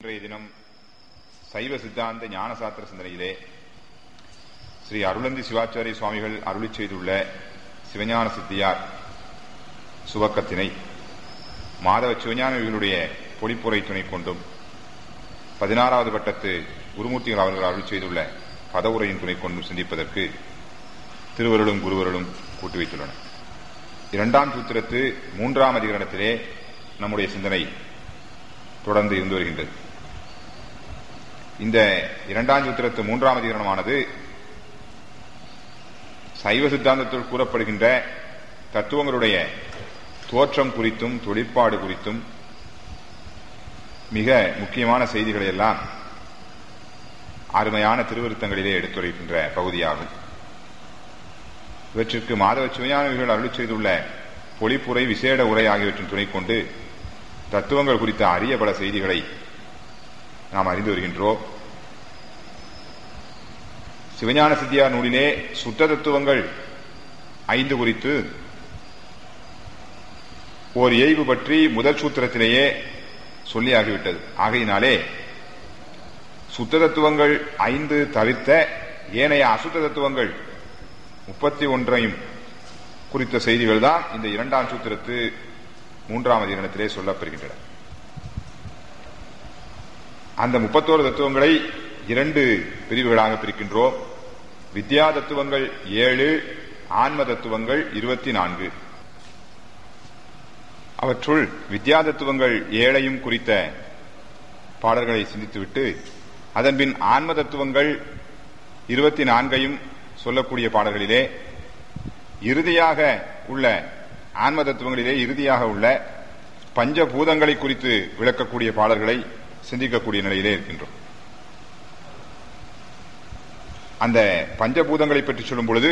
இன்றைய தினம் சைவ சித்தாந்த ஞானசாத்திர சிந்தனையிலே ஸ்ரீ அருளந்தி சிவாச்சாரிய சுவாமிகள் அருளி செய்துள்ள சிவஞான சித்தியார் சுவக்கத்தினை மாதவ சிவஞானிகளுடைய பொழிப்புரை துணை கொண்டும் பதினாறாவது வட்டத்து குருமூர்த்திகள் அவர்கள் அருள் செய்துள்ள பதவுரையின் துணை கொண்டும் சிந்திப்பதற்கு திருவருளும் குருவருளும் கூட்டி வைத்துள்ளனர் இரண்டாம் சூத்திரத்து மூன்றாம் அதிகரணத்திலே நம்முடைய சிந்தனை தொடர்ந்து இருந்து வருகின்றது இந்த இரண்டாம் சூத்திரத்து மூன்றாம் அதிகரணமானது சைவ சித்தாந்தத்தில் கூறப்படுகின்ற தத்துவங்களுடைய தோற்றம் குறித்தும் தொழிற்பாடு குறித்தும் மிக முக்கியமான செய்திகளை எல்லாம் அருமையான திருவிருத்தங்களிலே எடுத்துரைக்கின்ற பகுதியாகும் இவற்றிற்கு மாதவ சிவஞானிகள் அருள் செய்துள்ள பொழிப்புரை விசேட உரை ஆகியவற்றின் துணை கொண்டு தத்துவங்கள் குறித்த அரிய பல செய்திகளை நாம் அறிந்து வருகின்றோம் சிவஞான சித்தியார் நூலிலே சுத்த தத்துவங்கள் ஐந்து குறித்து ஓர் இயல்பு பற்றி முதல் சூத்திரத்திலேயே சொல்லியாகிவிட்டது ஆகையினாலே சுத்த தத்துவங்கள் ஐந்து தவிர்த்த ஏனைய அசுத்த தத்துவங்கள் முப்பத்தி ஒன்றையும் குறித்த செய்திகள் தான் இந்த இரண்டாம் சூத்திரத்து மூன்றாம் அதிகரணத்திலே சொல்லப்பெறுகின்றன அந்த முப்பத்தோரு தத்துவங்களை இரண்டு பிரிவுகளாக பிரிக்கின்றோம் வித்யா தத்துவங்கள் ஏழு ஆன்ம தத்துவங்கள் இருபத்தி நான்கு அவற்றுள் வித்யா தத்துவங்கள் ஏழையும் குறித்த பாடல்களை சிந்தித்துவிட்டு அதன்பின் ஆன்ம தத்துவங்கள் இருபத்தி நான்கையும் சொல்லக்கூடிய பாடல்களிலே இறுதியாக உள்ள ஆன்ம தத்துவங்களிலே இறுதியாக உள்ள பஞ்சபூதங்களை குறித்து விளக்கக்கூடிய பாடல்களை சிந்திக்கக்கூடிய நிலையிலே இருக்கின்றோம் அந்த பஞ்சபூதங்களை பற்றி சொல்லும் பொழுது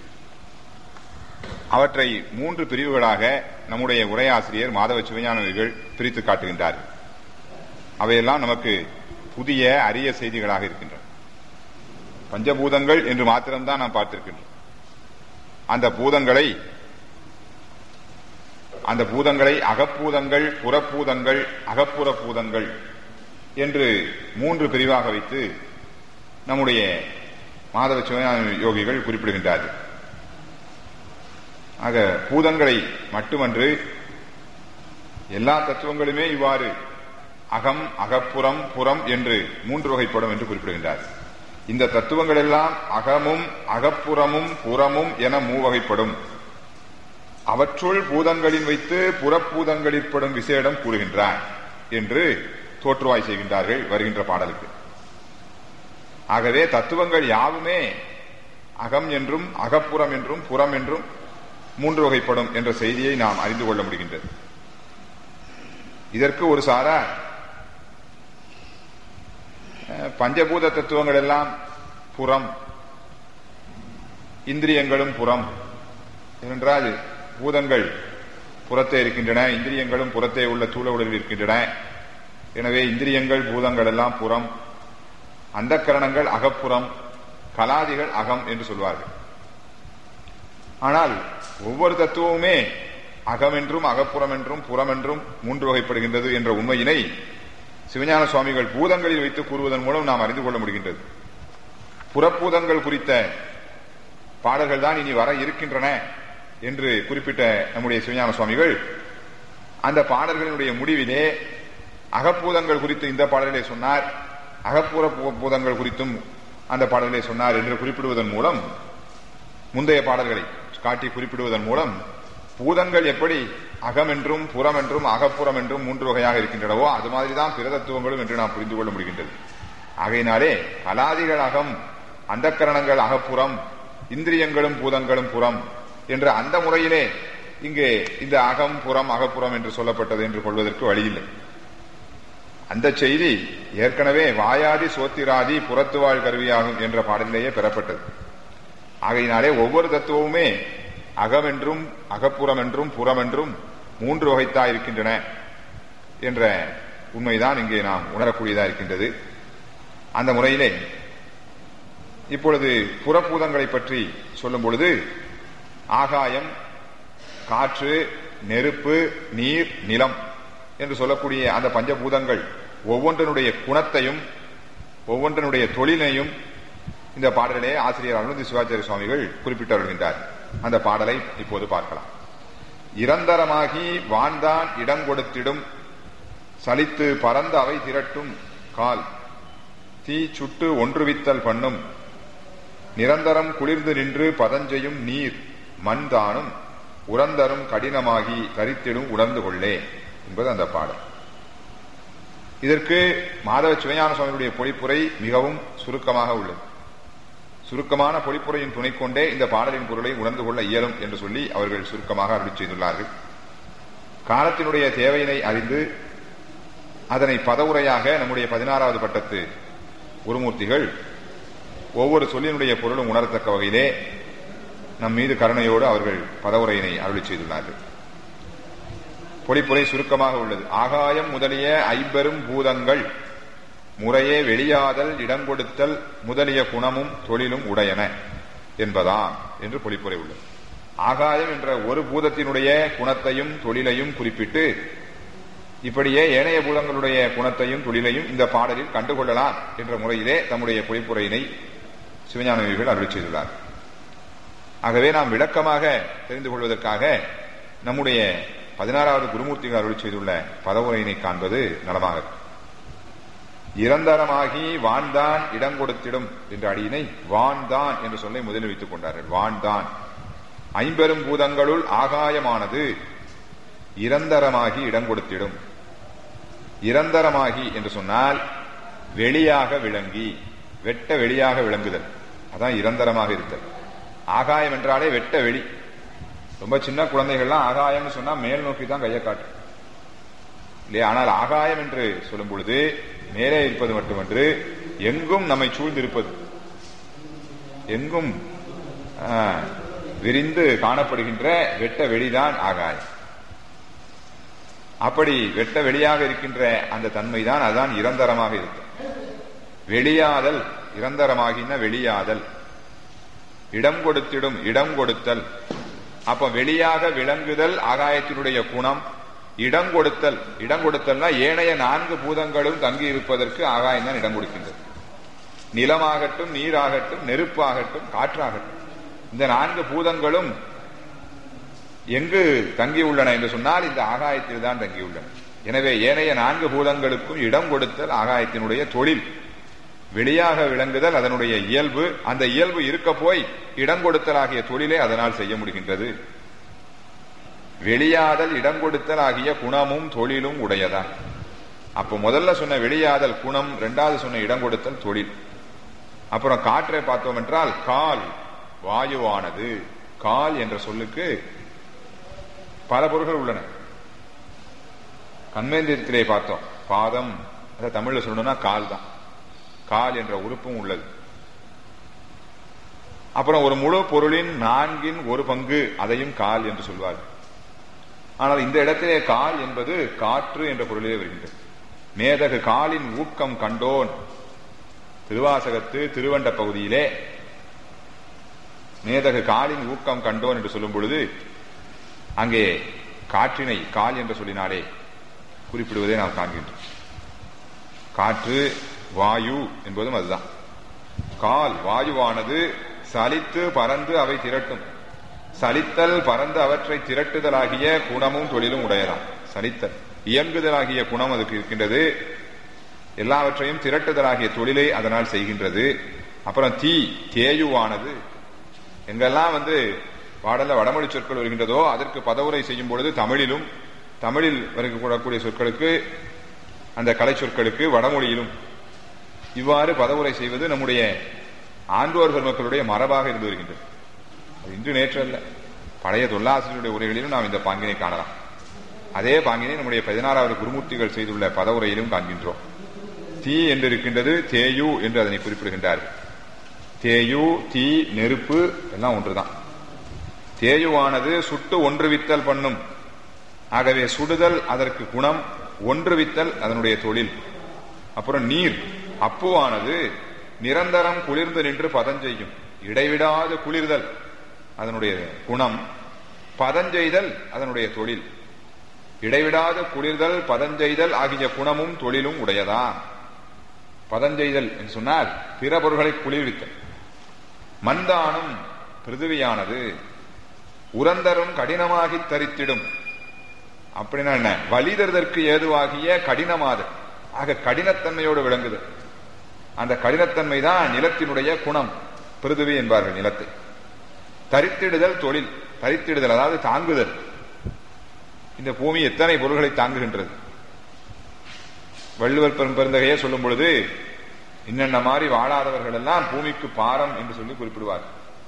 அவற்றை மூன்று பிரிவுகளாக நம்முடைய உரையாசிரியர் மாதவ சிவஞானவர்கள் பிரித்து காட்டுகின்றார் அவையெல்லாம் நமக்கு புதிய அரிய செய்திகளாக இருக்கின்றன பஞ்சபூதங்கள் என்று மாத்திரம்தான் நாம் பார்த்திருக்கின்றோம் அந்த பூதங்களை அந்த பூதங்களை அகப்பூதங்கள் புறப்பூதங்கள் அகப்புற பூதங்கள் என்று மூன்று பிரிவாக வைத்து நம்முடைய மாதவ சிவஞான யோகிகள் குறிப்பிடுகின்றார்கள் ஆக பூதங்களை மட்டுமன்று எல்லா தத்துவங்களுமே இவ்வாறு அகம் அகப்புறம் புறம் என்று மூன்று வகைப்படும் என்று குறிப்பிடுகின்றார் இந்த தத்துவங்கள் எல்லாம் அகமும் அகப்புறமும் புறமும் என மூவகைப்படும் அவற்றுள் பூதங்களில் வைத்து புறப்பூதங்களிற்படும் விசேடம் கூறுகின்றார் என்று தோற்றுவாய் செய்கின்றார்கள் வருகின்ற பாடலுக்கு ஆகவே தத்துவங்கள் யாவுமே அகம் என்றும் அகப்புறம் என்றும் புறம் என்றும் மூன்று வகைப்படும் என்ற செய்தியை நாம் அறிந்து கொள்ள முடிகின்றது இதற்கு ஒரு சாரா பஞ்சபூத தத்துவங்கள் எல்லாம் புறம் இந்திரியங்களும் புறம் ஏனென்றால் பூதங்கள் புறத்தே இருக்கின்றன இந்திரியங்களும் புறத்தே உள்ள தூள உடலில் இருக்கின்றன எனவே இந்திரியங்கள் பூதங்கள் எல்லாம் புறம் அந்த கரணங்கள் அகப்புறம் கலாதிகள் அகம் என்று சொல்வார்கள் ஆனால் ஒவ்வொரு தத்துவமுமே அகம் என்றும் அகப்புறம் என்றும் புறம் என்றும் மூன்று வகைப்படுகின்றது என்ற உண்மையினை சிவஞான சுவாமிகள் பூதங்களில் வைத்து கூறுவதன் மூலம் நாம் அறிந்து கொள்ள முடிகின்றது புறப்பூதங்கள் குறித்த பாடல்கள் தான் இனி வர இருக்கின்றன என்று குறிப்பிட்ட நம்முடைய சிவஞான சுவாமிகள் அந்த பாடல்களினுடைய முடிவிலே அகப்பூதங்கள் குறித்து இந்த பாடலிலே சொன்னார் அகப்புற பூதங்கள் குறித்தும் அந்த பாடலிலே சொன்னார் என்று குறிப்பிடுவதன் மூலம் முந்தைய பாடல்களை காட்டி குறிப்பிடுவதன் மூலம் பூதங்கள் எப்படி அகம் என்றும் புறம் என்றும் அகப்புறம் என்றும் மூன்று வகையாக இருக்கின்றனவோ அது மாதிரிதான் பிற தத்துவங்களும் என்று நாம் புரிந்து கொள்ள முடிகின்றது ஆகையினாலே கலாதிகள் அகம் அந்த கரணங்கள் அகப்புறம் இந்திரியங்களும் பூதங்களும் புறம் என்ற அந்த முறையிலே இங்கே இந்த அகம் புறம் அகப்புறம் என்று சொல்லப்பட்டது என்று கொள்வதற்கு வழியில்லை அந்த செய்தி ஏற்கனவே வாயாதி சோத்திராதி புறத்து வாழ் கருவியாகும் என்ற பாடலிலேயே பெறப்பட்டது ஆகையினாலே ஒவ்வொரு தத்துவமுமே அகம் என்றும் அகப்புறம் என்றும் புறம் என்றும் மூன்று வகைத்தா இருக்கின்றன என்ற உண்மைதான் இங்கே நாம் உணரக்கூடியதா இருக்கின்றது அந்த முறையிலே இப்பொழுது புறப்பூதங்களை பற்றி சொல்லும் பொழுது ஆகாயம் காற்று நெருப்பு நீர் நிலம் என்று சொல்லக்கூடிய அந்த பஞ்சபூதங்கள் ஒவ்வொன்றனுடைய குணத்தையும் ஒவ்வொன்றனுடைய தொழிலையும் இந்த பாடலிலே ஆசிரியர் அனுமதி சிவாச்சாரிய சுவாமிகள் குறிப்பிட்டு வருகின்றார் அந்த பாடலை இப்போது பார்க்கலாம் இறந்தரமாகி வான்தான் இடம் கொடுத்திடும் சலித்து பறந்த அவை திரட்டும் கால் தீ சுட்டு ஒன்றுவித்தல் பண்ணும் நிரந்தரம் குளிர்ந்து நின்று பதஞ்செய்யும் நீர் மண் தானும் உறந்தரும் கடினமாகி கரித்திடும் உணர்ந்து கொள்ளே என்பது அந்த பாடல் இதற்கு மாதவ சிவஞான சுவாமியுடைய பொழிப்புரை மிகவும் சுருக்கமாக உள்ளது சுருக்கமான பொழிப்புரையின் துணை கொண்டே இந்த பாடலின் பொருளை உணர்ந்து கொள்ள இயலும் என்று சொல்லி அவர்கள் சுருக்கமாக அருளி செய்துள்ளார்கள் காலத்தினுடைய தேவையினை அறிந்து அதனை பதவுரையாக நம்முடைய பதினாறாவது பட்டத்து குருமூர்த்திகள் ஒவ்வொரு சொல்லினுடைய பொருளும் உணரத்தக்க வகையிலே நம் மீது கருணையோடு அவர்கள் பதவுரையினை அருளி செய்துள்ளார்கள் பொழிப்புரை சுருக்கமாக உள்ளது ஆகாயம் முதலிய ஐம்பெரும் பூதங்கள் முறையே வெளியாதல் இடங்கொடுத்தல் முதலிய குணமும் தொழிலும் உடையன என்பதாம் என்று பொழிப்புரை உள்ளது ஆகாயம் என்ற ஒரு பூதத்தினுடைய குணத்தையும் தொழிலையும் குறிப்பிட்டு இப்படியே ஏனைய பூதங்களுடைய குணத்தையும் தொழிலையும் இந்த பாடலில் கண்டுகொள்ளலாம் என்ற முறையிலே தம்முடைய பொழிப்புரையினை சிவஞான விதிகள் அருள் செய்துள்ளார் ஆகவே நாம் விளக்கமாக தெரிந்து கொள்வதற்காக நம்முடைய பதினாறாவது குருமூர்த்திகள் அருள் செய்துள்ள பதவுரையினை காண்பது நலமாக இறந்தரமாகி வான்தான் இடம் கொடுத்திடும் என்ற அடியினை வான்தான் என்று சொல்லை முதலில் வைத்துக் கொண்டார்கள் வான்தான் ஐம்பெரும் பூதங்களுள் ஆகாயமானது இறந்தரமாகி இடம் கொடுத்திடும் இறந்தரமாகி என்று சொன்னால் வெளியாக விளங்கி வெட்ட வெளியாக விளங்குதல் அதான் இறந்தரமாக இருத்தல் ஆகாயம் என்றாலே வெட்ட வெளி ரொம்ப சின்ன குழந்தைகள்லாம் ஆகாயம்னு சொன்னா மேல் நோக்கி தான் கையை காட்டும் இல்லையா ஆனால் ஆகாயம் என்று சொல்லும் பொழுது மேலே இருப்பது மட்டுமன்று எங்கும் நம்மை சூழ்ந்திருப்பது எங்கும் விரிந்து காணப்படுகின்ற வெட்ட வெளிதான் ஆகாயம் அப்படி வெட்ட வெளியாக இருக்கின்ற அந்த தன்மைதான் அதுதான் இறந்தரமாக இருக்கும் வெளியாதல் இறந்தரமாகின வெளியாதல் இடம் கொடுத்திடும் இடம் கொடுத்தல் அப்ப வெளியாக விளங்குதல் ஆகாயத்தினுடைய குணம் இடம் கொடுத்தல் இடம் கொடுத்தல்னா ஏனைய நான்கு பூதங்களும் தங்கி இருப்பதற்கு ஆகாயம் தான் இடம் கொடுக்கின்றது நிலமாகட்டும் நீராகட்டும் நெருப்பாகட்டும் காற்றாகட்டும் இந்த நான்கு பூதங்களும் எங்கு தங்கியுள்ளன என்று சொன்னால் இந்த ஆகாயத்தில் தான் தங்கியுள்ளன எனவே ஏனைய நான்கு பூதங்களுக்கும் இடம் கொடுத்தல் ஆகாயத்தினுடைய தொழில் வெளியாக விளங்குதல் அதனுடைய இயல்பு அந்த இயல்பு இருக்க போய் இடம் கொடுத்தல் ஆகிய தொழிலை அதனால் செய்ய முடிகின்றது வெளியாதல் இடம் கொடுத்தல் ஆகிய குணமும் தொழிலும் உடையதா அப்ப முதல்ல சொன்ன வெளியாதல் குணம் இரண்டாவது சொன்ன இடம் கொடுத்தல் தொழில் அப்புறம் காற்றை பார்த்தோம் என்றால் கால் வாயுவானது கால் என்ற சொல்லுக்கு பல பொருள்கள் உள்ளன கண்மேந்திரத்திலே பார்த்தோம் பாதம் அதை தமிழ்ல சொல்லணும்னா கால் தான் கால் என்ற உறுப்பும் உள்ளது அப்புறம் ஒரு முழு பொருளின் நான்கின் ஒரு பங்கு அதையும் கால் என்று சொல்வார்கள் ஆனால் இந்த இடத்திலே கால் என்பது காற்று என்ற பொருளிலே வருகின்றது மேதகு காலின் ஊக்கம் கண்டோன் திருவாசகத்து திருவண்ட பகுதியிலே மேதகு காலின் ஊக்கம் கண்டோன் என்று சொல்லும் பொழுது அங்கே காற்றினை கால் என்று சொல்லினாலே குறிப்பிடுவதை நாம் காண்கின்றோம் காற்று வாயு என்பதும் அதுதான் கால் வாயுவானது சலித்து பறந்து அவை திரட்டும் சலித்தல் பறந்து அவற்றை திரட்டுதலாகிய குணமும் தொழிலும் உடையதாம் சலித்தல் இயங்குதலாகிய குணம் அதுக்கு இருக்கின்றது எல்லாவற்றையும் திரட்டுதலாகிய தொழிலை அதனால் செய்கின்றது அப்புறம் தீ தேயுவானது எங்கெல்லாம் வந்து பாடல வடமொழி சொற்கள் வருகின்றதோ அதற்கு பதவுரை செய்யும் பொழுது தமிழிலும் தமிழில் வரக்கூடிய சொற்களுக்கு அந்த கலை சொற்களுக்கு வடமொழியிலும் இவ்வாறு பதவுரை செய்வது நம்முடைய ஆண்டோர் பெருமக்களுடைய மரபாக இருந்து வருகின்றது அது இன்று நேற்று அல்ல பழைய தொல்லாசிரியருடைய உரைகளிலும் நாம் இந்த பாங்கினை காணலாம் அதே பாங்கினை நம்முடைய பதினாறாவது குருமூர்த்திகள் செய்துள்ள பதவுரையிலும் காண்கின்றோம் தீ என்று இருக்கின்றது தேயு என்று அதனை குறிப்பிடுகின்றார்கள் தேயு தீ நெருப்பு எல்லாம் ஒன்றுதான் தேயுவானது சுட்டு ஒன்றுவித்தல் பண்ணும் ஆகவே சுடுதல் அதற்கு குணம் ஒன்றுவித்தல் அதனுடைய தொழில் அப்புறம் நீர் அப்புவானது நிரந்தரம் குளிர்ந்து நின்று பதஞ்செய்யும் இடைவிடாது குளிர்தல் அதனுடைய குணம் பதஞ்செய்தல் அதனுடைய தொழில் இடைவிடாத குளிர்தல் பதஞ்செய்தல் ஆகிய குணமும் தொழிலும் உடையதான் பதஞ்செய்தல் என்று சொன்னால் பிற பொருள்களை குளிர்வித்தல் மந்தானும் பிருதுவியானது உரந்தரும் கடினமாகி தரித்திடும் அப்படின்னா என்ன வலிதற்கு ஏதுவாகிய கடினமாது ஆக கடினத்தன்மையோடு விளங்குது அந்த கடினத்தன்மை தான் நிலத்தினுடைய குணம் பிருதுவி என்பார்கள் நிலத்தை தரித்திடுதல் தொழில் தரித்திடுதல் அதாவது தாங்குதல் இந்த பூமி எத்தனை பொருள்களை தாங்குகின்றது வள்ளுவர் பெரும் பெருந்தகையே சொல்லும் பொழுது இன்னென்ன மாதிரி வாழாதவர்கள் எல்லாம் பூமிக்கு பாரம் என்று சொல்லி குறிப்பிடுவார்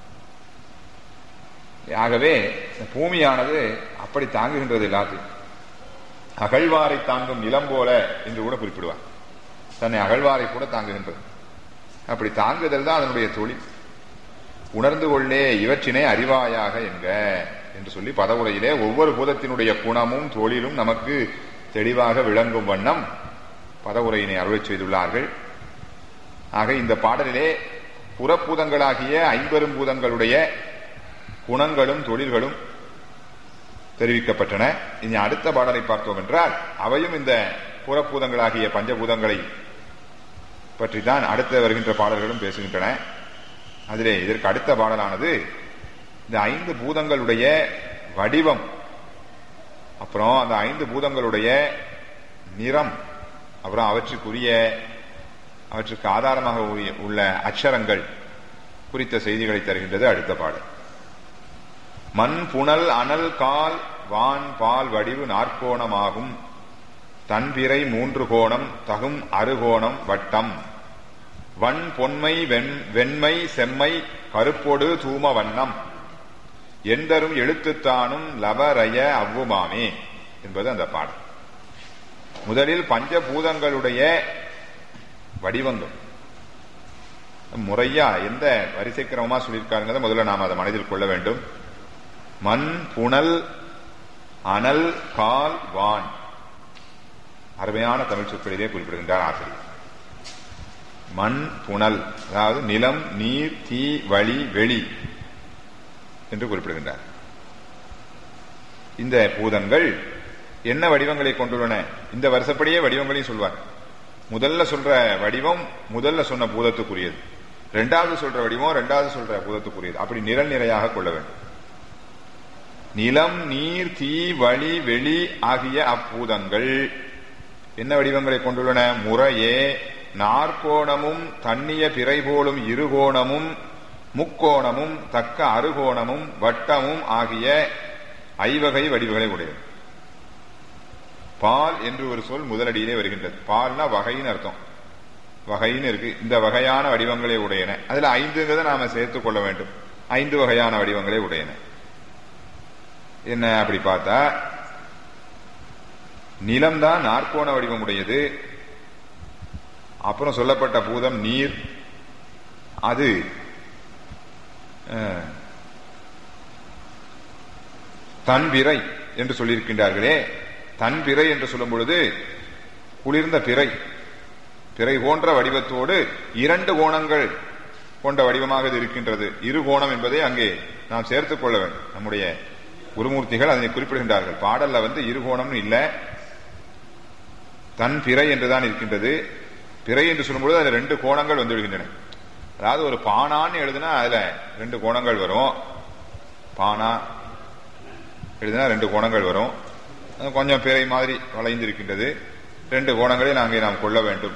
ஆகவே இந்த பூமியானது அப்படி தாங்குகின்றது எல்லாத்தையும் அகழ்வாரை தாங்கும் நிலம் போல என்று கூட குறிப்பிடுவார் தன்னை அகழ்வாரை கூட தாங்குகின்றது அப்படி தாங்குதல் தான் அதனுடைய தொழில் உணர்ந்து கொள்ளே இவற்றினை அறிவாயாக என்க என்று சொல்லி பதவுரையிலே ஒவ்வொரு பூதத்தினுடைய குணமும் தொழிலும் நமக்கு தெளிவாக விளங்கும் வண்ணம் பதவுரையினை அருளை செய்துள்ளார்கள் ஆக இந்த பாடலிலே புறப்பூதங்களாகிய ஐம்பெரும் பூதங்களுடைய குணங்களும் தொழில்களும் தெரிவிக்கப்பட்டன இனி அடுத்த பாடலை பார்த்தோம் என்றால் அவையும் இந்த புறப்பூதங்களாகிய பஞ்சபூதங்களை பற்றி தான் அடுத்த வருகின்ற பாடல்களும் பேசுகின்றன அதிலே இதற்கு அடுத்த பாடலானது இந்த ஐந்து பூதங்களுடைய வடிவம் அப்புறம் அந்த ஐந்து பூதங்களுடைய நிறம் அப்புறம் அவற்றுக்குரிய அவற்றுக்கு ஆதாரமாக உள்ள அக்ஷரங்கள் குறித்த செய்திகளை தருகின்றது அடுத்த பாடல் மண் புனல் அனல் கால் வான் பால் வடிவு நாற்கோணமாகும் தன்பிறை மூன்று கோணம் தகும் அறுகோணம் வட்டம் வன் பொன்மை வெண்மை செம்மை கருப்பொடு தூம வண்ணம் எந்தரும் எழுத்துத்தானும் லபரய அவ்வுமாமே என்பது அந்த பாடல் முதலில் பஞ்சபூதங்களுடைய வடிவங்கள் முறையா எந்த வரிசை கிரமமா சொல்லியிருக்காருங்கிறத முதல்ல நாம் அதை மனதில் கொள்ள வேண்டும் மண் புனல் அனல் கால் வான் அருமையான தமிழ் சொற்களிலே குறிப்பிடுகின்றார் ஆசிரியர் மண் புனல் அதாவது நிலம் நீர் தீ வழி வெளி என்று குறிப்பிடுகின்றார் இந்த பூதங்கள் என்ன வடிவங்களை கொண்டுள்ளன இந்த வருஷப்படியே வடிவங்களையும் சொல்வார் முதல்ல சொல்ற வடிவம் முதல்ல சொன்ன பூதத்துக்குரியது ரெண்டாவது சொல்ற வடிவம் ரெண்டாவது சொல்ற பூதத்துக்குரியது அப்படி நிரல் நிறையாக கொள்ள வேண்டும் நிலம் நீர் தீ வழி வெளி ஆகிய அப்பூதங்கள் என்ன வடிவங்களை கொண்டுள்ளன முறையே நாற்கோணமும் தண்ணிய பிறை போலும் இருகோணமும் முக்கோணமும் தக்க அறுகோணமும் வட்டமும் ஆகிய ஐவகை வடிவுகளை உடையது பால் என்று ஒரு சொல் முதலடியிலே வருகின்றது பால்னா வகைன்னு அர்த்தம் வகைன்னு இருக்கு இந்த வகையான வடிவங்களை உடையன அதுல ஐந்துங்கிறத நாம சேர்த்துக் கொள்ள வேண்டும் ஐந்து வகையான வடிவங்களை உடையன என்ன அப்படி பார்த்தா நிலம்தான் நாற்கோண வடிவம் உடையது அப்புறம் சொல்லப்பட்ட பூதம் நீர் அது தன்பிறை என்று சொல்லியிருக்கின்றார்களே தன்பிறை என்று சொல்லும் பொழுது குளிர்ந்த பிறை பிறை போன்ற வடிவத்தோடு இரண்டு கோணங்கள் கொண்ட வடிவமாக இது இருக்கின்றது இரு கோணம் என்பதை அங்கே நாம் சேர்த்துக் கொள்ள வேண்டும் நம்முடைய குருமூர்த்திகள் அதனை குறிப்பிடுகின்றார்கள் பாடல்ல வந்து இரு கோணம் இல்ல தன் பிறை என்றுதான் இருக்கின்றது பிறை என்று சொல்லும்போது அதுல ரெண்டு கோணங்கள் வந்து விடுகின்றன அதாவது ஒரு பானான்னு எழுதுனா அதுல ரெண்டு கோணங்கள் வரும் பானா எழுதுனா ரெண்டு கோணங்கள் வரும் கொஞ்சம் பிறை மாதிரி வளைந்து இருக்கின்றது ரெண்டு கோணங்களை நாங்கள் நாம் கொள்ள வேண்டும்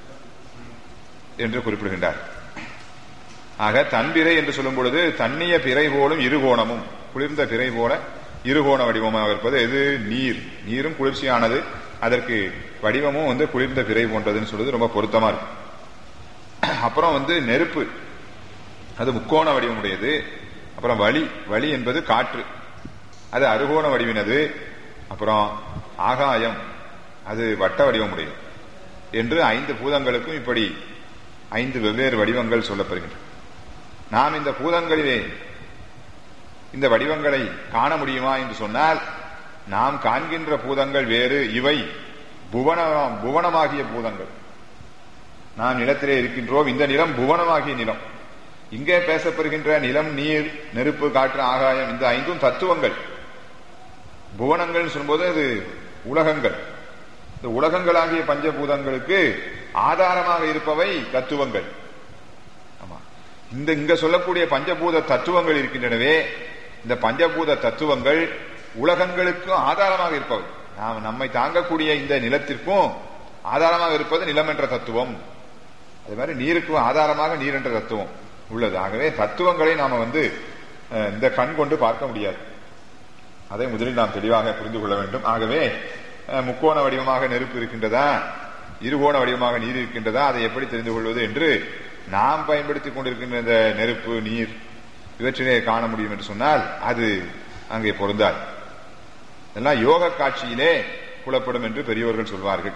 என்று குறிப்பிடுகின்றார் ஆக தன்பிறை என்று சொல்லும் பொழுது தண்ணிய பிறை போலும் இருகோணமும் குளிர்ந்த பிறை போல இருகோண வடிவமாக இருப்பது எது நீர் நீரும் குளிர்ச்சியானது அதற்கு வடிவமும் வந்து குளிர்ந்த பிறை போன்றதுன்னு சொல்றது ரொம்ப பொருத்தமா இருக்கு அப்புறம் வந்து நெருப்பு அது முக்கோண வடிவம் உடையது அப்புறம் வலி வலி என்பது காற்று அது அறுகோண வடிவினது அப்புறம் ஆகாயம் அது வட்ட வடிவம் உடையது என்று ஐந்து பூதங்களுக்கும் இப்படி ஐந்து வெவ்வேறு வடிவங்கள் சொல்லப்படுகின்றன நாம் இந்த பூதங்களிலே இந்த வடிவங்களை காண முடியுமா என்று சொன்னால் நாம் காண்கின்ற பூதங்கள் வேறு இவை புவன புவனமாகிய பூதங்கள் நாம் நிலத்திலே இருக்கின்றோம் இந்த நிலம் புவனமாகிய நிலம் இங்கே பேசப்படுகின்ற நிலம் நீர் நெருப்பு காற்று ஆகாயம் இந்த ஐந்தும் தத்துவங்கள் புவனங்கள் சொல்லும்போது அது உலகங்கள் இந்த உலகங்களாகிய பஞ்சபூதங்களுக்கு ஆதாரமாக இருப்பவை தத்துவங்கள் ஆமா இந்த இங்க சொல்லக்கூடிய பஞ்சபூத தத்துவங்கள் இருக்கின்றனவே இந்த பஞ்சபூத தத்துவங்கள் உலகங்களுக்கும் ஆதாரமாக இருப்பவை நாம் நம்மை தாங்கக்கூடிய இந்த நிலத்திற்கும் ஆதாரமாக இருப்பது நிலம் என்ற தத்துவம் அது மாதிரி நீருக்கும் ஆதாரமாக நீர் என்ற தத்துவம் உள்ளது ஆகவே தத்துவங்களை நாம வந்து அஹ், இந்த கண் கொண்டு பார்க்க முடியாது அதை முதலில் நாம் தெளிவாக புரிந்து கொள்ள வேண்டும் ஆகவே அஹ், முக்கோண வடிவமாக நெருப்பு இருக்கின்றதா இருகோண வடிவமாக நீர் இருக்கின்றதா அதை எப்படி தெரிந்து கொள்வது என்று நாம் பயன்படுத்திக் கொண்டிருக்கின்ற இந்த நெருப்பு நீர் இவற்றிலே காண முடியும் என்று சொன்னால் அது அங்கே பொருந்தாது இதெல்லாம் யோக காட்சியிலே புலப்படும் என்று பெரியோர்கள் சொல்வார்கள்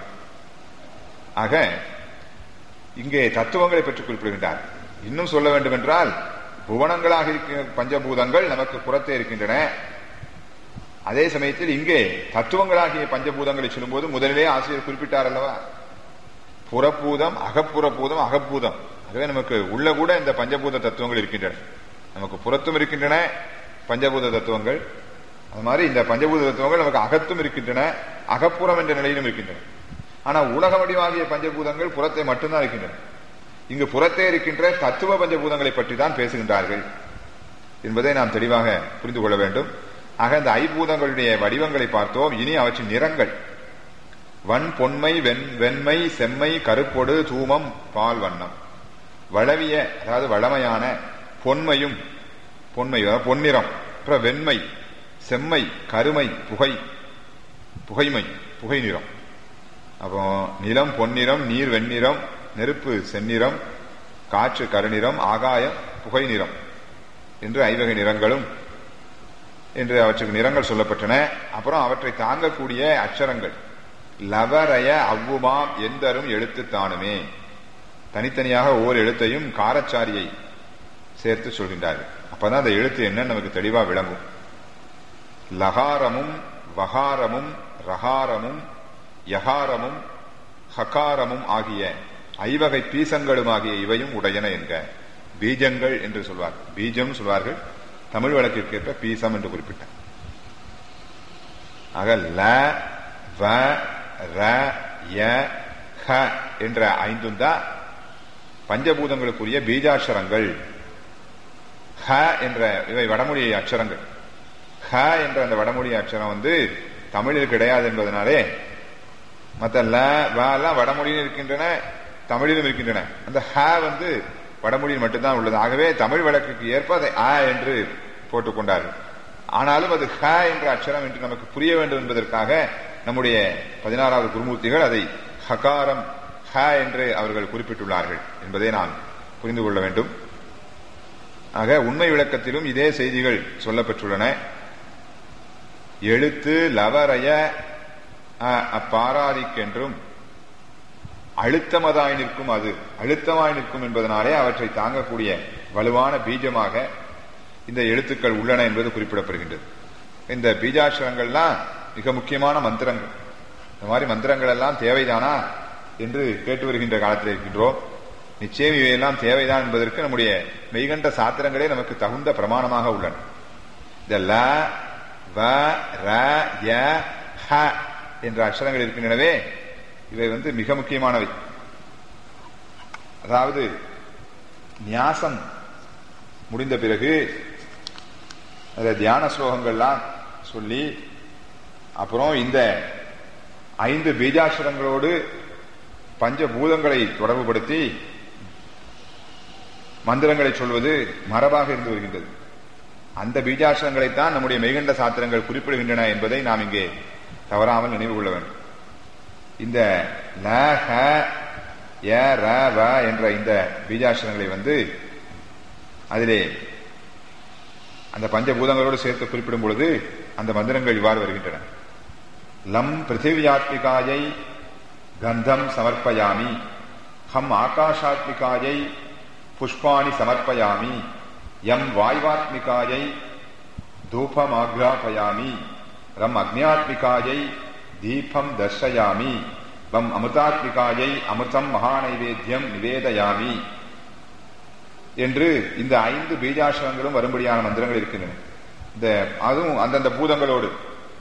ஆக இங்கே தத்துவங்களை பற்றி குறிப்பிடுகின்றார் இன்னும் சொல்ல வேண்டும் என்றால் புவனங்களாக இருக்கிற பஞ்சபூதங்கள் நமக்கு புறத்தே இருக்கின்றன அதே சமயத்தில் இங்கே தத்துவங்களாகிய பஞ்சபூதங்களை சொல்லும்போது முதலிலே ஆசிரியர் குறிப்பிட்டார் அல்லவா புறப்பூதம் அகப்புறப்பூதம் அகப்பூதம் ஆகவே நமக்கு உள்ள கூட இந்த பஞ்சபூத தத்துவங்கள் இருக்கின்றன நமக்கு புறத்தும் இருக்கின்றன பஞ்சபூத தத்துவங்கள் அது மாதிரி இந்த பஞ்சபூத தத்துவங்கள் நமக்கு அகத்தும் இருக்கின்றன அகப்புறம் என்ற நிலையிலும் இருக்கின்றன ஆனா உலக வடிவாகிய பஞ்சபூதங்கள் புறத்தை மட்டும்தான் இருக்கின்றன இங்கு புறத்தே இருக்கின்ற தத்துவ பஞ்சபூதங்களை பற்றி தான் பேசுகின்றார்கள் என்பதை நாம் தெளிவாக புரிந்து கொள்ள வேண்டும் ஆக இந்த ஐபூதங்களுடைய வடிவங்களை பார்த்தோம் இனி அவற்றின் நிறங்கள் வன் பொன்மை வெண் வெண்மை செம்மை கருப்பொடு தூமம் பால் வண்ணம் வளவிய அதாவது வளமையான பொன்மையும் பொன்மை அதாவது பொன்னிறம் அப்புறம் வெண்மை செம்மை கருமை புகை புகைமை புகை நிறம் அப்போ நிலம் பொன்னிறம் நீர் வெண்ணிறம் நெருப்பு செந்நிறம் காற்று கருநிறம் ஆகாயம் புகை நிறம் என்று ஐவகை நிறங்களும் என்று அவற்றுக்கு நிறங்கள் சொல்லப்பட்டன அப்புறம் அவற்றை தாங்கக்கூடிய அச்சரங்கள் லவரய அவ்வுமாம் எந்தரும் எழுத்து தானுமே தனித்தனியாக ஒவ்வொரு எழுத்தையும் காரச்சாரியை சேர்த்து சொல்கின்றார்கள் அப்பதான் அந்த எழுத்து என்னன்னு நமக்கு தெளிவா விளங்கும் லகாரமும் வகாரமும் ரகாரமும் யகாரமும் ஹகாரமும் ஆகிய ஐவகை பீசங்களும் ஆகிய இவையும் உடையன என்க பீஜங்கள் என்று சொல்வார் பீஜம் சொல்வார்கள் தமிழ் வழக்கிற்கேற்ப பீசம் என்று குறிப்பிட்டார் ஆக ல வ ர ய ஹ என்ற ஐந்தும் தான் பஞ்சபூதங்களுக்குரிய பீஜாட்சரங்கள் ஹ என்ற இவை வடமொழி அக்ஷரங்கள் ஹ என்ற அந்த வடமொழி அக்ஷரம் வந்து தமிழில் கிடையாது என்பதனாலே மற்ற ல வ எல்லாம் வடமொழியில் இருக்கின்றன தமிழிலும் இருக்கின்றன அந்த ஹ வந்து வடமொழியில் மட்டும்தான் உள்ளது ஆகவே தமிழ் வழக்குக்கு ஏற்ப அதை ஆ என்று போட்டுக்கொண்டார்கள் ஆனாலும் அது ஹ என்ற அக்ஷரம் என்று நமக்கு புரிய வேண்டும் என்பதற்காக நம்முடைய பதினாறாவது குருமூர்த்திகள் அதை ஹகாரம் ஹ என்று அவர்கள் குறிப்பிட்டுள்ளார்கள் என்பதை நாம் புரிந்து கொள்ள வேண்டும் ஆக உண்மை விளக்கத்திலும் இதே செய்திகள் சொல்லப்பட்டுள்ளன எழுத்து லவரைய அப்பாராதிக்கென்றும் அழுத்தமதாய் நிற்கும் அது அழுத்தமாய் நிற்கும் என்பதனாலே அவற்றை தாங்கக்கூடிய வலுவான பீஜமாக இந்த எழுத்துக்கள் உள்ளன என்பது குறிப்பிடப்படுகின்றது இந்த பீஜாட்சரங்கள்லாம் மிக முக்கியமான மந்திரங்கள் இந்த மாதிரி மந்திரங்கள் எல்லாம் தேவைதானா என்று கேட்டு வருகின்ற காலத்தில் இருக்கின்றோம் நிச்சயம் இவையெல்லாம் தேவைதான் என்பதற்கு நம்முடைய மெய்கண்ட சாத்திரங்களே நமக்கு தகுந்த பிரமாணமாக உள்ளன இந்த ல வ ர ய ஹ என்ற அக்ஷரங்கள் இருக்கின்றனவே இவை வந்து மிக முக்கியமானவை அதாவது நியாசம் முடிந்த பிறகு அதில் தியான ஸ்லோகங்கள்லாம் சொல்லி அப்புறம் இந்த ஐந்து பீஜாட்சரங்களோடு பஞ்சபூதங்களை தொடர்புபடுத்தி மந்திரங்களை சொல்வது மரபாக இருந்து வருகின்றது அந்த பீஜாட்சரங்களைத்தான் நம்முடைய மெய்கண்ட சாத்திரங்கள் குறிப்பிடுகின்றன என்பதை நாம் இங்கே தவறாமல் நினைவு கொள்ள வேண்டும் இந்த ல ஹ ய ர வ என்ற இந்த பீஜாட்சரங்களை வந்து அதிலே அந்த பஞ்சபூதங்களோடு சேர்த்து குறிப்பிடும் பொழுது அந்த மந்திரங்கள் இவ்வாறு வருகின்றன லம் பிருத்திவியாத்மிகாயை கந்தம் சமர்ப்பயாமி ஹம் ஆகாஷாத்மிகாயை புஷ்பாணி சமர்ப்பயாமி யம் வாய்வாத்மிகாயை தூபமாக்ராபயாமி ரம் அக்னியாத்மிகாயை தீபம் தர்ஷயாமி வம் அமுதாத்மிகாயை அமுதம் மகாநைவேத்தியம் நிவேதயாமி என்று இந்த ஐந்து பீஜாசனங்களும் வரும்படியான மந்திரங்கள் இருக்கின்றன இந்த அதுவும் அந்தந்த பூதங்களோடு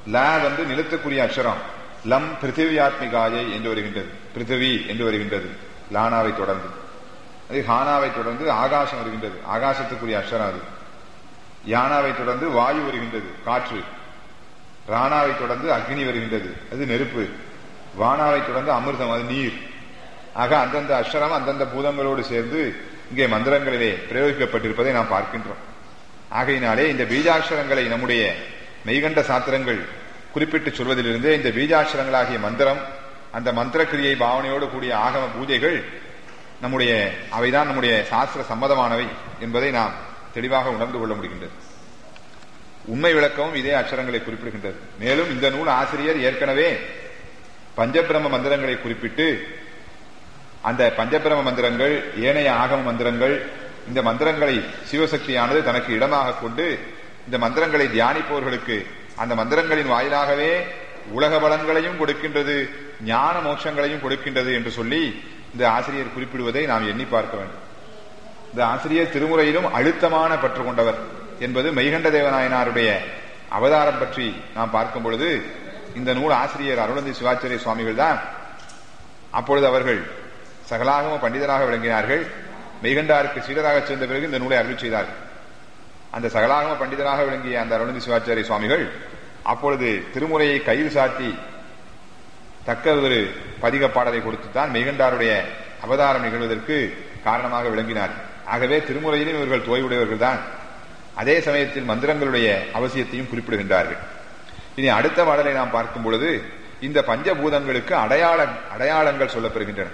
ல வந்து நிலத்துக்குரிய அக்ஷரம் லம் பிருத்திவியாத்மிகாயை என்று வருகின்றது பிருத்திவி என்று வருகின்றது லானாவை தொடர்ந்து அது ஹானாவை தொடர்ந்து ஆகாசம் வருகின்றது ஆகாசத்துக்குரிய அக்ஷரம் அது யானாவை தொடர்ந்து வாயு வருகின்றது காற்று ராணாவை தொடர்ந்து அக்னி வருகின்றது அது நெருப்பு வானாவை தொடர்ந்து அமிர்தம் அது நீர் ஆக அந்தந்த அக்ஷரம் அந்தந்த பூதங்களோடு சேர்ந்து இங்கே மந்திரங்களிலே பிரயோகிக்கப்பட்டிருப்பதை நாம் பார்க்கின்றோம் ஆகையினாலே இந்த பீஜாட்சரங்களை நம்முடைய மெய்கண்ட சாத்திரங்கள் குறிப்பிட்டு சொல்வதிலிருந்து இந்த பீஜாட்சரங்களாகிய மந்திரம் அந்த மந்திரக்கிரியை பாவனையோடு கூடிய ஆகம பூஜைகள் நம்முடைய அவைதான் நம்முடைய சாஸ்திர சம்மதமானவை என்பதை நாம் தெளிவாக உணர்ந்து கொள்ள முடிகின்றது உண்மை விளக்கமும் இதே அக்ஷரங்களை குறிப்பிடுகின்றது மேலும் இந்த நூல் ஆசிரியர் ஏற்கனவே பஞ்சபிரம மந்திரங்களை குறிப்பிட்டு அந்த பஞ்சபிரம மந்திரங்கள் ஏனைய ஆகம மந்திரங்கள் இந்த மந்திரங்களை சிவசக்தியானது தனக்கு இடமாக கொண்டு இந்த மந்திரங்களை தியானிப்பவர்களுக்கு அந்த மந்திரங்களின் வாயிலாகவே உலக பலன்களையும் கொடுக்கின்றது ஞான மோட்சங்களையும் கொடுக்கின்றது என்று சொல்லி இந்த ஆசிரியர் குறிப்பிடுவதை நாம் எண்ணி பார்க்க வேண்டும் இந்த ஆசிரியர் திருமுறையிலும் அழுத்தமான பற்று கொண்டவர் என்பது மெய்கண்ட தேவநாயனாருடைய அவதாரம் பற்றி நாம் பார்க்கும் பொழுது இந்த நூல் ஆசிரியர் அருளந்தி சிவாச்சாரிய சுவாமிகள் தான் அப்பொழுது அவர்கள் சகலாகம பண்டிதராக விளங்கினார்கள் மெய்கண்டாருக்கு சீடராக சேர்ந்த பிறகு இந்த நூலை அருள் செய்தார்கள் அந்த சகலாகம பண்டிதராக விளங்கிய அந்த அருளந்தி சிவாச்சாரிய சுவாமிகள் அப்பொழுது திருமுறையை கையில் சாட்டி தக்க ஒரு பதிக பாடலை கொடுத்துத்தான் மெய்கண்டாருடைய அவதாரம் நிகழ்வதற்கு காரணமாக விளங்கினார் ஆகவே திருமுறையிலும் இவர்கள் தோய்வுடையவர்கள் தான் அதே சமயத்தில் மந்திரங்களுடைய அவசியத்தையும் குறிப்பிடுகின்றார்கள் இனி அடுத்த பாடலை நாம் பார்க்கும் பொழுது இந்த பஞ்சபூதங்களுக்கு அடையாள அடையாளங்கள் சொல்லப்பெறுகின்றன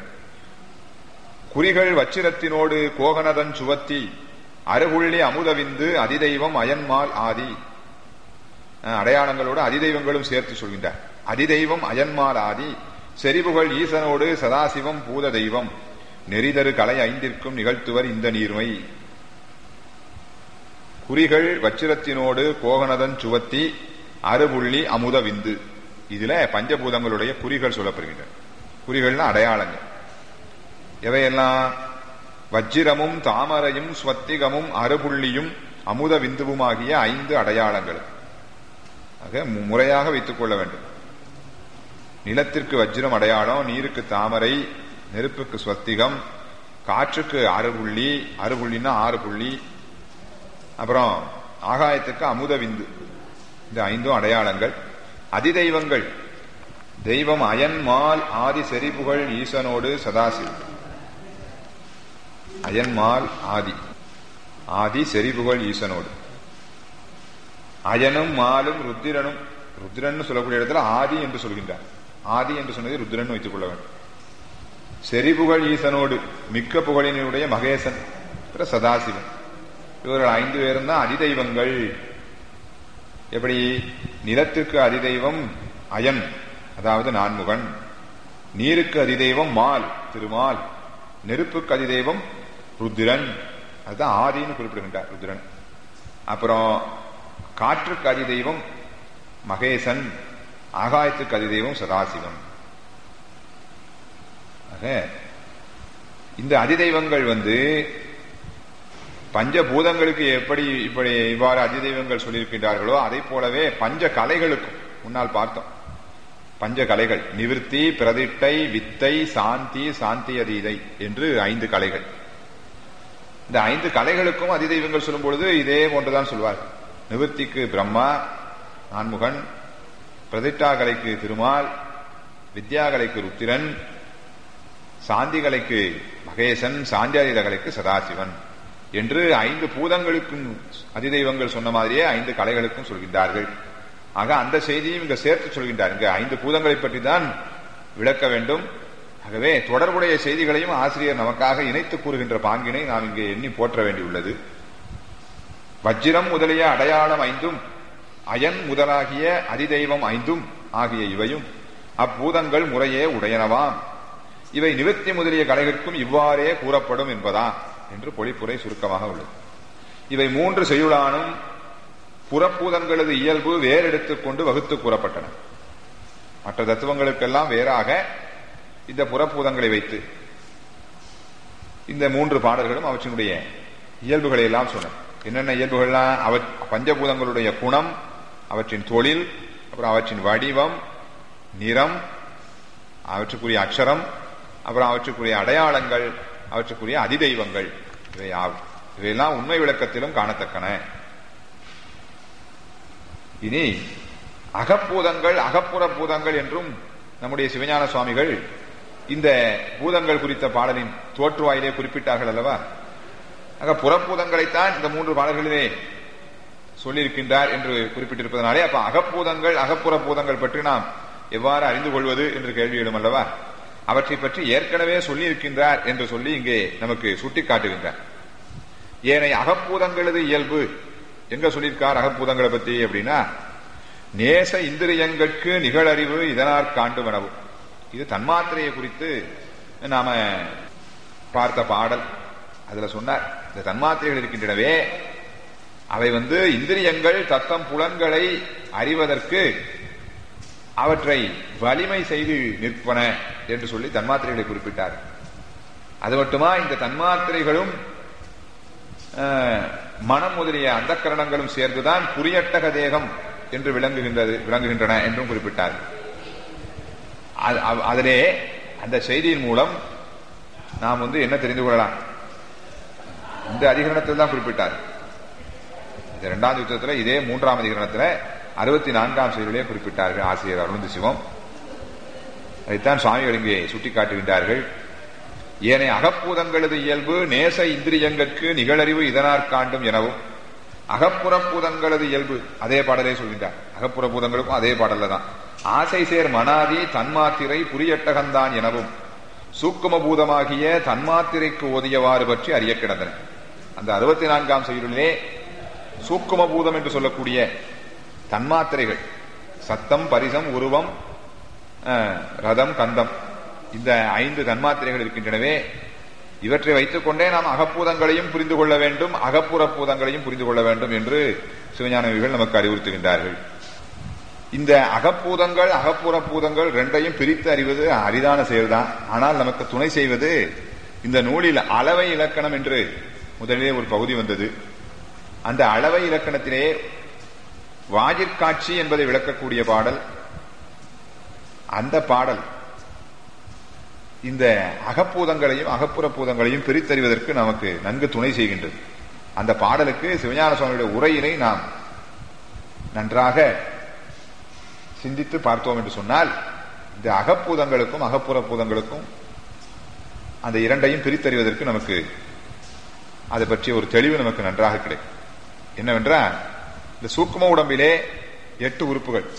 குறிகள் வச்சிரத்தினோடு கோகனதன் சுவத்தி அருகுள்ளி அமுதவிந்து அதிதெய்வம் அயன்மால் ஆதி அடையாளங்களோடு அதிதெய்வங்களும் சேர்த்து சொல்கின்றார் அதிதெய்வம் அயன்மால் ஆதி செறிவுகள் ஈசனோடு சதாசிவம் பூத தெய்வம் நெறிதரு கலை ஐந்திற்கும் நிகழ்த்துவர் இந்த நீர்மை குறிகள் வச்சிரத்தினோடு கோகனதன் சுவத்தி அருபுள்ளி அமுத விந்து இதுல பஞ்சபூதங்களுடைய குறிகள் சொல்லப்படுகின்றன குறிகள்னா அடையாளங்கள் எவையெல்லாம் வஜ்ரமும் தாமரையும் ஸ்வத்திகமும் அருபுள்ளியும் அமுத விந்துவுமாகிய ஐந்து அடையாளங்கள் ஆக முறையாக வைத்துக் கொள்ள வேண்டும் நிலத்திற்கு வஜ்ரம் அடையாளம் நீருக்கு தாமரை நெருப்புக்கு ஸ்வத்திகம் காற்றுக்கு ஆறு புள்ளி ஆறு புள்ளின்னா ஆறு புள்ளி அப்புறம் ஆகாயத்துக்கு அமுத விந்து இந்த ஐந்தும் அடையாளங்கள் அதிதெய்வங்கள் தெய்வம் அயன் மால் ஆதி செறிபுகள் ஈசனோடு சதாசிவம் அயன்மால் ஆதி ஆதி செறிபுகள் ஈசனோடு அயனும் மாலும் ருத்திரனும் ருத்திரன் சொல்லக்கூடிய இடத்துல ஆதி என்று சொல்கின்றார் ஆதி என்று சொன்னதை ருத்ரன் வைத்துக் கொள்ள வேண்டும் செறிபுகள் ஈசனோடு மிக்க புகழினுடைய மகேசன் சதாசிவன் இவர்கள் ஐந்து பேரும் தான் அதிதெய்வங்கள் எப்படி நிலத்திற்கு அதிதெய்வம் அயன் அதாவது நான்முகன் நீருக்கு அதிதெய்வம் மால் திருமால் நெருப்புக்கு அதிதெய்வம் ருத்ரன் அதுதான் ஆதின்னு குறிப்பிடுகின்றார் ருத்ரன் அப்புறம் காற்றுக்கு அதிதெய்வம் மகேசன் ஆகாயத்துக்கு அதிதெய்வம் சதாசிவம் ஆக இந்த அதிதெய்வங்கள் வந்து பஞ்சபூதங்களுக்கு எப்படி இப்படி இவ்வாறு அதிதெய்வங்கள் சொல்லியிருக்கின்றார்களோ அதை போலவே பஞ்ச கலைகளுக்கும் முன்னால் பார்த்தோம் பஞ்ச கலைகள் நிவிற்த்தி பிரதிட்டை வித்தை சாந்தி சாந்தி அதீதை என்று ஐந்து கலைகள் இந்த ஐந்து கலைகளுக்கும் அதிதெய்வங்கள் சொல்லும் பொழுது இதே போன்றுதான் சொல்வார் நிவர்த்திக்கு பிரம்மா நான்முகன் பிரதிட்டா கலைக்கு திருமால் வித்யா கலைக்கு ருத்திரன் சாந்தி கலைக்கு மகேசன் சாந்தியாதீத கலைக்கு சதாசிவன் என்று ஐந்து பூதங்களுக்கும் அதிதெய்வங்கள் சொன்ன மாதிரியே ஐந்து கலைகளுக்கும் சொல்கின்றார்கள் ஆக அந்த செய்தியும் இங்க சேர்த்து சொல்கின்றார் இங்க ஐந்து பூதங்களை பற்றி தான் விளக்க வேண்டும் ஆகவே தொடர்புடைய செய்திகளையும் ஆசிரியர் நமக்காக இணைத்து கூறுகின்ற பாங்கினை நாம் இங்கே எண்ணி போற்ற வேண்டியுள்ளது வஜ்ரம் முதலிய அடையாளம் ஐந்தும் அயன் முதலாகிய அதிதெய்வம் ஐந்தும் ஆகிய இவையும் அப்பூதங்கள் முறையே உடையனவாம் இவை நிவர்த்தி முதலிய கலைகளுக்கும் இவ்வாறே கூறப்படும் என்பதா என்று பொழிப்புரை சுருக்கமாக உள்ளது இவை மூன்று செய்யுளானும் புறப்பூதங்களது இயல்பு வேறெடுத்துக் கொண்டு வகுத்து கூறப்பட்டன மற்ற தத்துவங்களுக்கெல்லாம் வேறாக இந்த புறப்பூதங்களை வைத்து இந்த மூன்று பாடல்களும் அவற்றினுடைய இயல்புகளை எல்லாம் சொன்ன என்னென்ன இயல்புகள்லாம் அவ பஞ்சபூதங்களுடைய குணம் அவற்றின் தொழில் அப்புறம் அவற்றின் வடிவம் நிறம் அவற்றுக்குரிய அக்ஷரம் அப்புறம் அவற்றுக்குரிய அடையாளங்கள் அவற்றுக்குரிய அதிதெய்வங்கள் இவை ஆகும் இவையெல்லாம் உண்மை விளக்கத்திலும் காணத்தக்கன இனி அகப்பூதங்கள் அகப்புற பூதங்கள் என்றும் நம்முடைய சிவஞான சுவாமிகள் இந்த பூதங்கள் குறித்த பாடலின் தோற்றுவாயிலே குறிப்பிட்டார்கள் அல்லவா ஆக புறப்பூதங்களைத்தான் இந்த மூன்று பாடல்களிலே சொல்லியிருக்கின்றார் என்று குறிப்பிட்டிருப்பதனாலே அப்ப அகப்பூதங்கள் அகப்புற பூதங்கள் பற்றி நாம் எவ்வாறு அறிந்து கொள்வது என்று கேள்வி எழும் அல்லவா அவற்றை பற்றி ஏற்கனவே சொல்லியிருக்கின்றார் என்று சொல்லி இங்கே நமக்கு சுட்டிக்காட்டுகின்றார் ஏனை அகப்பூதங்களது இயல்பு எங்க சொல்லியிருக்கார் அகப்பூதங்களை பத்தி அப்படின்னா நேச இந்திரியங்களுக்கு நிகழறிவு இதனார் காண்டு வினவும் இது தன்மாத்திரையை குறித்து நாம பார்த்த பாடல் அதுல சொன்னார் இந்த தன்மாத்திரைகள் இருக்கின்றனவே அவை வந்து இந்திரியங்கள் தத்தம் புலன்களை அறிவதற்கு அவற்றை வலிமை செய்து நிற்பன என்று சொல்லி தன்மாத்திரைகளை குறிப்பிட்டார் அது மட்டுமா இந்த தன்மாத்திரைகளும் மனம் முதலிய அந்த கரணங்களும் சேர்ந்துதான் புரியட்டக தேகம் என்று விளங்குகின்றது விளங்குகின்றன என்றும் குறிப்பிட்டார் அதிலே அந்த செய்தியின் மூலம் நாம் வந்து என்ன தெரிந்து கொள்ளலாம் இந்த அதிகரணத்தில் தான் குறிப்பிட்டார் இந்த இரண்டாம் யுத்தத்தில் இதே மூன்றாம் அதிகரணத்தில் அறுபத்தி நான்காம் செய்தியிலே குறிப்பிட்டார்கள் ஆசிரியர் அருணந்தி சிவம் அதைத்தான் சுவாமிகள் இங்கே சுட்டிக்காட்டுகின்றார்கள் ஏனைய அகப்பூதங்களது இயல்பு நேச இந்திரியங்களுக்கு நிகழறிவு இதனார் காண்டும் எனவும் அகப்புறப்பூதங்களது இயல்பு அதே பாடலே சொல்கின்றார் அகப்புற பூதங்களுக்கும் அதே பாடல்ல தான் ஆசை சேர் மனாதி தன்மாத்திரை புரியட்டகந்தான் எனவும் சூக்கும பூதமாகிய தன்மாத்திரைக்கு ஓதியவாறு பற்றி அறிய கிடந்தன அந்த அறுபத்தி நான்காம் செய்யுளிலே சூக்கும பூதம் என்று சொல்லக்கூடிய தன்மாத்திரைகள் சத்தம் பரிசம் உருவம் ரதம் கந்தம் இந்த ஐந்து தன்மாத்திரைகள் இருக்கின்றனவே இவற்றை வைத்துக் கொண்டே நாம் அகப்பூதங்களையும் புரிந்து கொள்ள வேண்டும் அகப்புற பூதங்களையும் புரிந்து கொள்ள வேண்டும் என்று சிவஞானவிகள் நமக்கு அறிவுறுத்துகின்றார்கள் இந்த அகப்பூதங்கள் அகப்புற பூதங்கள் ரெண்டையும் பிரித்து அறிவது அரிதான செயல்தான் ஆனால் நமக்கு துணை செய்வது இந்த நூலில் அளவை இலக்கணம் என்று முதலிலே ஒரு பகுதி வந்தது அந்த அளவை இலக்கணத்திலே வாஜிற்காட்சி என்பதை விளக்கக்கூடிய பாடல் அந்த பாடல் இந்த அகப்பூதங்களையும் அகப்புற பூதங்களையும் பிரித்தறிவதற்கு நமக்கு நன்கு துணை செய்கின்றது அந்த பாடலுக்கு சிவஞான சுவாமியுடைய உரையினை நாம் நன்றாக சிந்தித்து பார்த்தோம் என்று சொன்னால் இந்த அகப்பூதங்களுக்கும் அகப்புற பூதங்களுக்கும் அந்த இரண்டையும் பிரித்தறிவதற்கு நமக்கு அதை பற்றிய ஒரு தெளிவு நமக்கு நன்றாக கிடைக்கும் என்னவென்றால் இந்த சூக்கும உடம்பிலே எட்டு உறுப்புகள்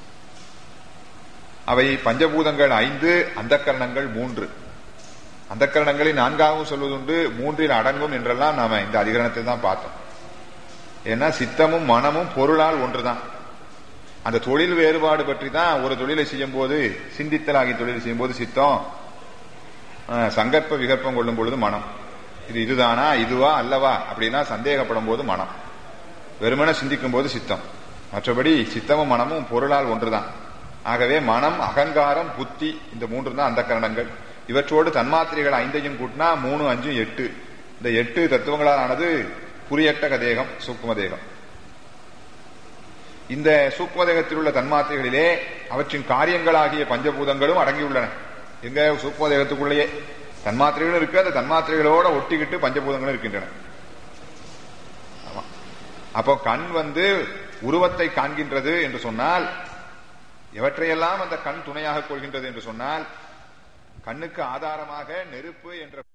அவை பஞ்சபூதங்கள் ஐந்து அந்தக்கரணங்கள் மூன்று அந்தக்கரணங்களை நான்காகவும் சொல்வதுண்டு மூன்றில் அடங்கும் என்றெல்லாம் நாம இந்த அதிகரணத்தில் தான் பார்த்தோம் ஏன்னா சித்தமும் மனமும் பொருளால் ஒன்றுதான் அந்த தொழில் வேறுபாடு பற்றி தான் ஒரு தொழிலை செய்யும் போது சிந்தித்தல் ஆகிய தொழிலை செய்யும் போது சித்தம் சங்கற்ப விகற்பம் கொள்ளும் பொழுது மனம் இது இதுதானா இதுவா அல்லவா அப்படின்னா சந்தேகப்படும் போது மனம் வெறுமன சிந்திக்கும் போது சித்தம் மற்றபடி சித்தமும் மனமும் பொருளால் ஒன்றுதான் ஆகவே மனம் அகங்காரம் புத்தி இந்த மூன்று தான் அந்த கரணங்கள் இவற்றோடு தன்மாத்திரைகள் ஐந்தையும் கூட்டினா மூணு அஞ்சு எட்டு இந்த எட்டு தத்துவங்களால் ஆனது புரியட்டக தேகம் சூக்கும தேகம் இந்த சூக்கும தேகத்தில் உள்ள தன்மாத்திரைகளிலே அவற்றின் காரியங்களாகிய பஞ்சபூதங்களும் அடங்கியுள்ளன எங்க சூக்கும தேகத்துக்குள்ளேயே தன்மாத்திரைகளும் இருக்கு அந்த தன்மாத்திரைகளோட ஒட்டிக்கிட்டு பஞ்சபூதங்களும் இருக்கின்றன அப்போ கண் வந்து உருவத்தை காண்கின்றது என்று சொன்னால் எவற்றையெல்லாம் அந்த கண் துணையாக கொள்கின்றது என்று சொன்னால் கண்ணுக்கு ஆதாரமாக நெருப்பு என்ற